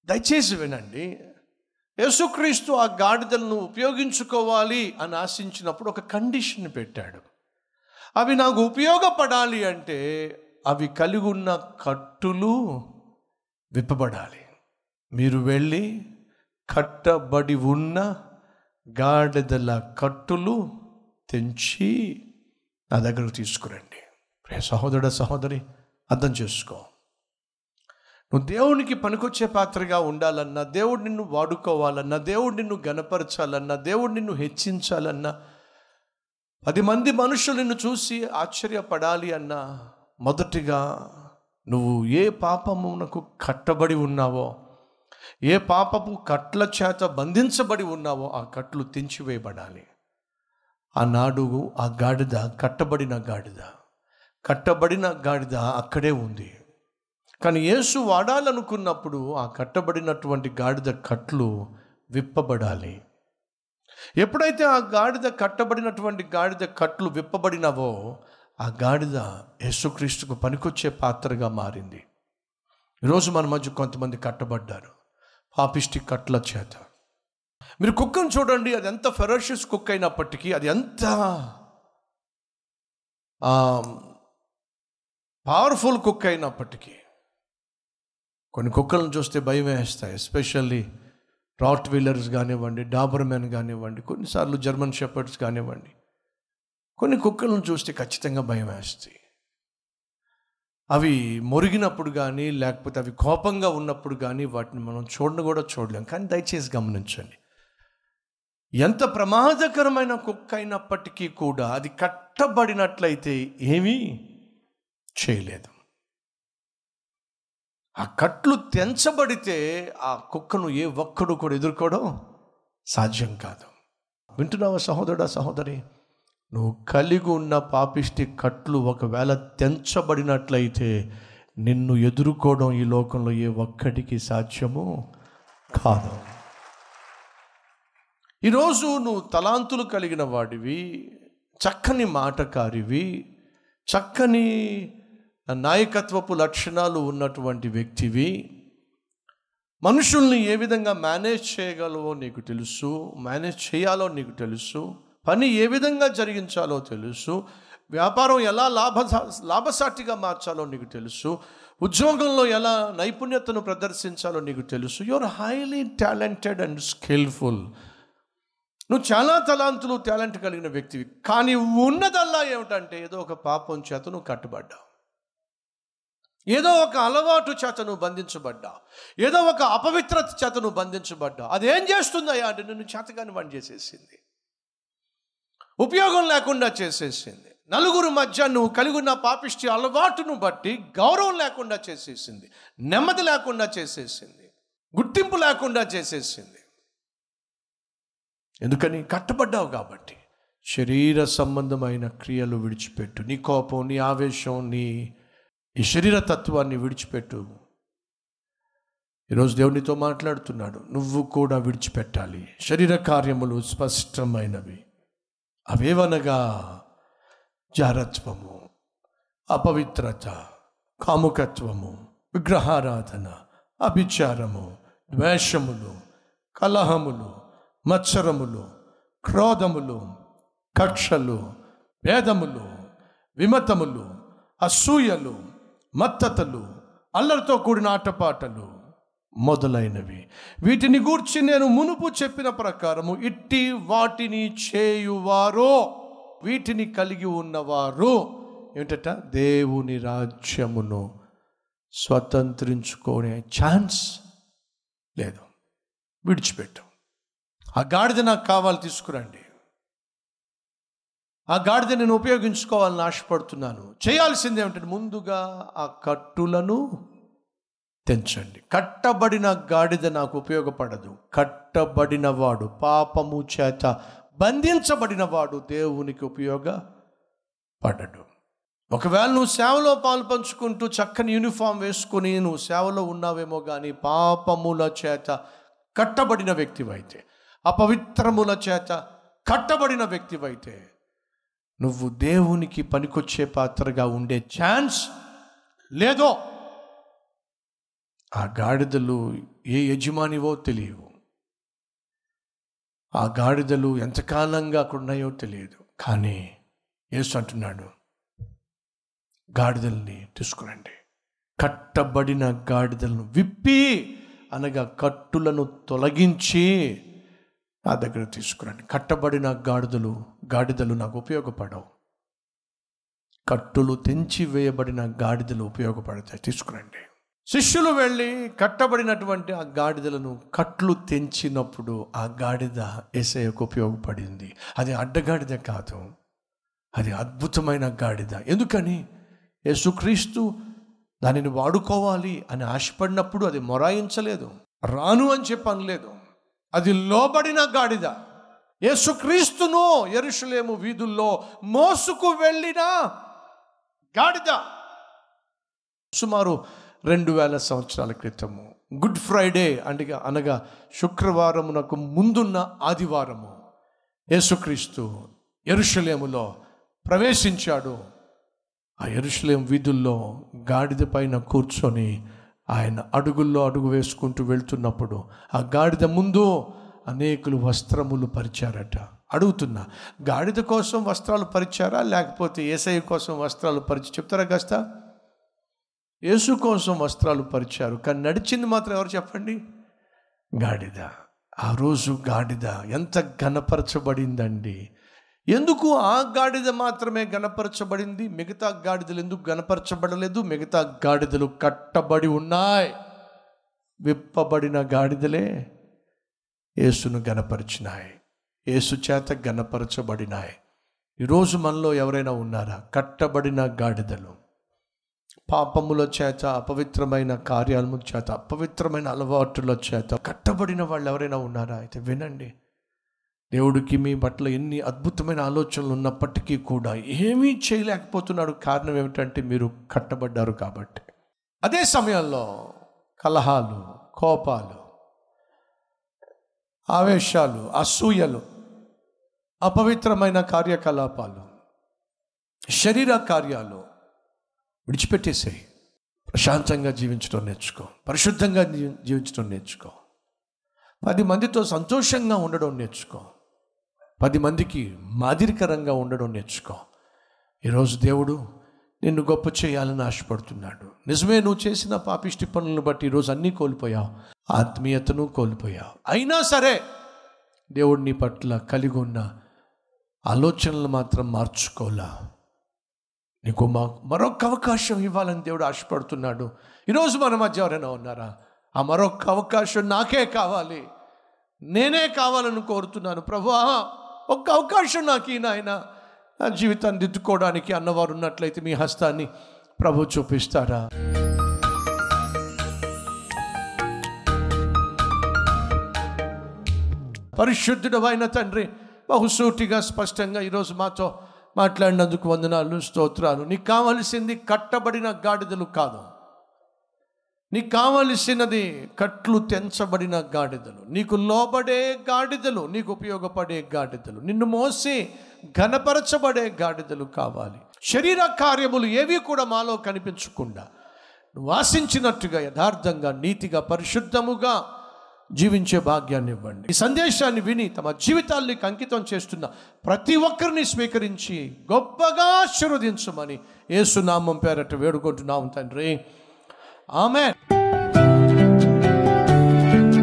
దయచేసి వినండి యేసుక్రీస్తు ఆ గాడిదలను ఉపయోగించుకోవాలి అని ఆశించినప్పుడు ఒక కండిషన్ పెట్టాడు అవి నాకు ఉపయోగపడాలి అంటే అవి కలిగి ఉన్న కట్టులు విప్పబడాలి మీరు వెళ్ళి కట్టబడి ఉన్న గాడిదల కట్టులు తెంచి నా దగ్గరకు తీసుకురండి ప్రియ సహోదరుడ సహోదరి అర్థం చేసుకో నువ్వు దేవునికి పనికొచ్చే పాత్రగా ఉండాలన్నా దేవుడు నిన్ను వాడుకోవాలన్నా దేవుడు నిన్ను గనపరచాలన్నా దేవుడు నిన్ను హెచ్చించాలన్నా పది మంది మనుషులు నిన్ను చూసి ఆశ్చర్యపడాలి అన్నా మొదటిగా నువ్వు ఏ పాపమునకు కట్టబడి ఉన్నావో ఏ పాపపు కట్ల చేత బంధించబడి ఉన్నావో ఆ కట్లు తెంచివేయబడాలి ఆనాడు ఆ గాడిద కట్టబడిన గాడిద కట్టబడిన గాడిద అక్కడే ఉంది కానీ యేసు వాడాలనుకున్నప్పుడు ఆ కట్టబడినటువంటి గాడిద కట్లు విప్పబడాలి ఎప్పుడైతే ఆ గాడిద కట్టబడినటువంటి గాడిద కట్లు విప్పబడినవో ఆ గాడిద యేసుక్రీస్తుకు పనికొచ్చే పాత్రగా మారింది ఈరోజు మన మధ్య కొంతమంది కట్టబడ్డారు పాపిష్టి కట్ల చేత మీరు కుక్కను చూడండి అది ఎంత ఫెరోషియస్ కుక్ అయినప్పటికీ అది ఎంత పవర్ఫుల్ కుక్ అయినప్పటికీ కొన్ని కుక్కలను చూస్తే భయం వేస్తాయి ఎస్పెషల్లీ రాట్ వీలర్స్ కానివ్వండి డాబర్మెన్ కానివ్వండి కొన్నిసార్లు జర్మన్ షెపర్డ్స్ కానివ్వండి కొన్ని కుక్కలను చూస్తే ఖచ్చితంగా భయం వేస్తాయి అవి మొరిగినప్పుడు కానీ లేకపోతే అవి కోపంగా ఉన్నప్పుడు కానీ వాటిని మనం చూడను కూడా చూడలేం కానీ దయచేసి గమనించండి ఎంత ప్రమాదకరమైన కుక్క అయినప్పటికీ కూడా అది కట్టబడినట్లయితే ఏమీ చేయలేదు ఆ కట్లు తెంచబడితే ఆ కుక్కను ఏ ఒక్కడు కూడా ఎదుర్కోవడం సాధ్యం కాదు వింటున్నావా సహోదరుడా సహోదరి నువ్వు కలిగి ఉన్న పాపిష్టి కట్లు ఒకవేళ తెంచబడినట్లయితే నిన్ను ఎదుర్కోవడం ఈ లోకంలో ఏ ఒక్కడికి సాధ్యము కాదు ఈరోజు నువ్వు తలాంతులు కలిగిన వాడివి చక్కని మాటకారివి చక్కని నాయకత్వపు లక్షణాలు ఉన్నటువంటి వ్యక్తివి మనుషుల్ని ఏ విధంగా మేనేజ్ చేయగలవో నీకు తెలుసు మేనేజ్ చేయాలో నీకు తెలుసు పని ఏ విధంగా జరిగించాలో తెలుసు వ్యాపారం ఎలా లాభ లాభసాటిగా మార్చాలో నీకు తెలుసు ఉద్యోగంలో ఎలా నైపుణ్యతను ప్రదర్శించాలో నీకు తెలుసు you are highly talented and skilful నువ్వు చాలా తలాంతులు టాలెంట్ కలిగిన వ్యక్తివి కానీ ఉన్నదల్లా ఏమిటంటే ఏదో ఒక పాపం చేత నువ్వు కట్టుబడ్డావు ఏదో ఒక అలవాటు చేత నువ్వు బంధించబడ్డావు ఏదో ఒక అపవిత్రత చేత నువ్వు బంధించబడ్డావు అదేం చేస్తుందయ్యా అంటే నిన్ను చేతగాని పని చేసేసింది ఉపయోగం లేకుండా చేసేసింది నలుగురు మధ్య నువ్వు కలిగి ఉన్న పాపిష్టి అలవాటును బట్టి గౌరవం లేకుండా చేసేసింది నెమ్మది లేకుండా చేసేసింది గుర్తింపు లేకుండా చేసేసింది ఎందుకని కట్టబడ్డావు కాబట్టి శరీర సంబంధమైన క్రియలు విడిచిపెట్టు నీ కోపం నీ ఆవేశం నీ ఈ శరీర తత్వాన్ని విడిచిపెట్టు ఈరోజు దేవునితో మాట్లాడుతున్నాడు నువ్వు కూడా విడిచిపెట్టాలి శరీర కార్యములు స్పష్టమైనవి అవేవనగా జారత్వము అపవిత్రత కాముకత్వము విగ్రహారాధన అభిచారము ద్వేషములు కలహములు మత్సరములు క్రోధములు కక్షలు భేదములు విమతములు అసూయలు మత్తతలు అల్లరితో కూడిన ఆటపాటలు మొదలైనవి వీటిని గూర్చి నేను మునుపు చెప్పిన ప్రకారము ఇట్టి వాటిని చేయువారో వీటిని కలిగి ఉన్నవారు ఏమిటట దేవుని రాజ్యమును స్వతంత్రించుకునే ఛాన్స్ లేదు విడిచిపెట్టు ఆ గాడిద నాకు కావాలి తీసుకురండి ఆ గాడిద నేను ఉపయోగించుకోవాలని ఆశపడుతున్నాను చేయాల్సింది ఏమిటంటే ముందుగా ఆ కట్టులను తెంచండి కట్టబడిన గాడిద నాకు ఉపయోగపడదు కట్టబడిన వాడు పాపము చేత బంధించబడిన వాడు దేవునికి ఉపయోగపడడు ఒకవేళ నువ్వు సేవలో పాలు పంచుకుంటూ చక్కని యూనిఫామ్ వేసుకుని నువ్వు సేవలో ఉన్నావేమో కానీ పాపముల చేత కట్టబడిన వ్యక్తివైతే అపవిత్రముల చేత కట్టబడిన వ్యక్తివైతే నువ్వు దేవునికి పనికొచ్చే పాత్రగా ఉండే ఛాన్స్ లేదో ఆ గాడిదలు ఏ యజమానివో తెలియవు ఆ గాడిదలు ఎంతకాలంగా అక్కడ ఉన్నాయో తెలియదు కానీ యేసు అంటున్నాడు గాడిదల్ని తీసుకురండి కట్టబడిన గాడిదలను విప్పి అనగా కట్టులను తొలగించి నా దగ్గర తీసుకురండి కట్టబడిన గాడిదలు గాడిదలు నాకు ఉపయోగపడవు కట్టులు తెంచి వేయబడిన గాడిదలు ఉపయోగపడతాయి తీసుకురండి శిష్యులు వెళ్ళి కట్టబడినటువంటి ఆ గాడిదలను కట్లు తెంచినప్పుడు ఆ గాడిద ఏసయ్యకు ఉపయోగపడింది అది అడ్డగాడిద కాదు అది అద్భుతమైన గాడిద ఎందుకని యేసుక్రీస్తు దానిని వాడుకోవాలి అని ఆశపడినప్పుడు అది మొరాయించలేదు రాను అని చెప్పి అనలేదు అది లోబడిన గాడిద యేసుక్రీస్తును ఎరుషులేము వీధుల్లో మోసుకు వెళ్ళిన గాడిద సుమారు రెండు వేల సంవత్సరాల క్రితము గుడ్ ఫ్రైడే అనగా అనగా శుక్రవారమునకు ముందున్న ఆదివారము యేసుక్రీస్తు ఎరుషలేములో ప్రవేశించాడు ఆ ఎరుషలేం వీధుల్లో గాడిద పైన కూర్చొని ఆయన అడుగుల్లో అడుగు వేసుకుంటూ వెళ్తున్నప్పుడు ఆ గాడిద ముందు అనేకులు వస్త్రములు పరిచారట అడుగుతున్నా గాడిద కోసం వస్త్రాలు పరిచారా లేకపోతే ఏసఐ కోసం వస్త్రాలు పరిచి చెప్తారా కాస్త యేసు కోసం వస్త్రాలు పరిచారు కానీ నడిచింది మాత్రం ఎవరు చెప్పండి గాడిద ఆ రోజు గాడిద ఎంత ఘనపరచబడిందండి ఎందుకు ఆ గాడిద మాత్రమే గణపరచబడింది మిగతా గాడిదలు ఎందుకు గణపరచబడలేదు మిగతా గాడిదలు కట్టబడి ఉన్నాయి విప్పబడిన గాడిదలే యేసును గణపరిచినాయి యేసు చేత గణపరచబడినాయి ఈరోజు మనలో ఎవరైనా ఉన్నారా కట్టబడిన గాడిదలు పాపముల చేత అపవిత్రమైన కార్యాల చేత అపవిత్రమైన అలవాటుల చేత కట్టబడిన వాళ్ళు ఎవరైనా ఉన్నారా అయితే వినండి దేవుడికి మీ పట్ల ఎన్ని అద్భుతమైన ఆలోచనలు ఉన్నప్పటికీ కూడా ఏమీ చేయలేకపోతున్నాడు కారణం ఏమిటంటే మీరు కట్టబడ్డారు కాబట్టి అదే సమయంలో కలహాలు కోపాలు ఆవేశాలు అసూయలు అపవిత్రమైన కార్యకలాపాలు శరీర కార్యాలు విడిచిపెట్టేసాయి ప్రశాంతంగా జీవించడం నేర్చుకో పరిశుద్ధంగా జీ- జీవించడం నేర్చుకో పది మందితో సంతోషంగా ఉండడం నేర్చుకో పది మందికి మాదిరికరంగా ఉండడం నేర్చుకో ఈరోజు దేవుడు నిన్ను గొప్ప చేయాలని ఆశపడుతున్నాడు నిజమే నువ్వు చేసిన పాపిష్టి పనులను బట్టి ఈరోజు అన్నీ కోల్పోయావు ఆత్మీయతను కోల్పోయావు అయినా సరే దేవుడు నీ పట్ల కలిగి ఉన్న ఆలోచనలు మాత్రం మార్చుకోలా నీకు మా మరొక అవకాశం ఇవ్వాలని దేవుడు ఆశపడుతున్నాడు ఈరోజు మన మధ్య ఎవరైనా ఉన్నారా ఆ మరొక అవకాశం నాకే కావాలి నేనే కావాలని కోరుతున్నాను ప్రభు ఒక్క అవకాశం నాకు ఈ నాయన నా జీవితాన్ని దిద్దుకోవడానికి అన్నవారు ఉన్నట్లయితే మీ హస్తాన్ని ప్రభు చూపిస్తారా పరిశుద్ధుడు అయిన తండ్రి బహుసూటిగా స్పష్టంగా ఈరోజు మాతో మాట్లాడినందుకు వందనాలు స్తోత్రాలు నీకు కావలసింది కట్టబడిన గాడిదలు కాదు నీకు కావలసినది కట్లు తెంచబడిన గాడిదలు నీకు లోబడే గాడిదలు నీకు ఉపయోగపడే గాడిదలు నిన్ను మోసి ఘనపరచబడే గాడిదలు కావాలి శరీర కార్యములు ఏవి కూడా మాలో కనిపించకుండా నువ్వు ఆశించినట్టుగా యథార్థంగా నీతిగా పరిశుద్ధముగా జీవించే భాగ్యాన్ని ఇవ్వండి ఈ సందేశాన్ని విని తమ జీవితాల్ని అంకితం చేస్తున్న ప్రతి ఒక్కరిని స్వీకరించి గొప్పగా ఆశీర్వదించమని ఏసునామం పేరట వేడుకుంటున్నాం తండ్రి ఆమె